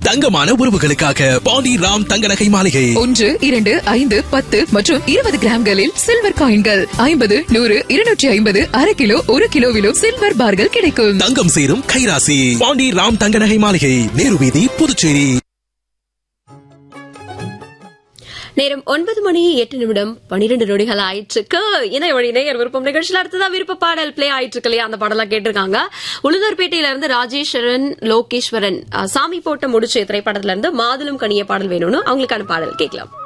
தங்கமான உறவுகளுக்காக பாண்டி ராம் தங்க நகை மாளிகை ஒன்று இரண்டு ஐந்து பத்து மற்றும் இருபது கிராம்களில் சில்வர் காயின்கள் ஐம்பது நூறு இருநூற்றி ஐம்பது அரை கிலோ ஒரு கிலோவிலும் சில்வர் பார்கள் கிடைக்கும் தங்கம் சேரும் கைராசி பாண்டி ராம் தங்க நகை மாளிகை நேரு வீதி புதுச்சேரி நேரம் ஒன்பது மணி எட்டு நிமிடம் பனிரெண்டு நொடிகள் ஆயிற்றுக்கு இணைய வழி நேயர் விருப்பம் நிகழ்ச்சியில அடுத்ததா விருப்ப பாடல் பிளே ஆயிட்டு இருக்கு இல்லையா அந்த பாடலாம் கேட்டிருக்காங்க உளுந்தூர்பேட்டையில இருந்து ராஜேஸ்வரன் லோகேஸ்வரன் அஹ், சாமி போட்ட முடிச்சு திரைப்படத்துல இருந்து மாதுளம் கனிய பாடல் வேணும்னு அவங்களுக்கான பாடல் கேட்கலாம்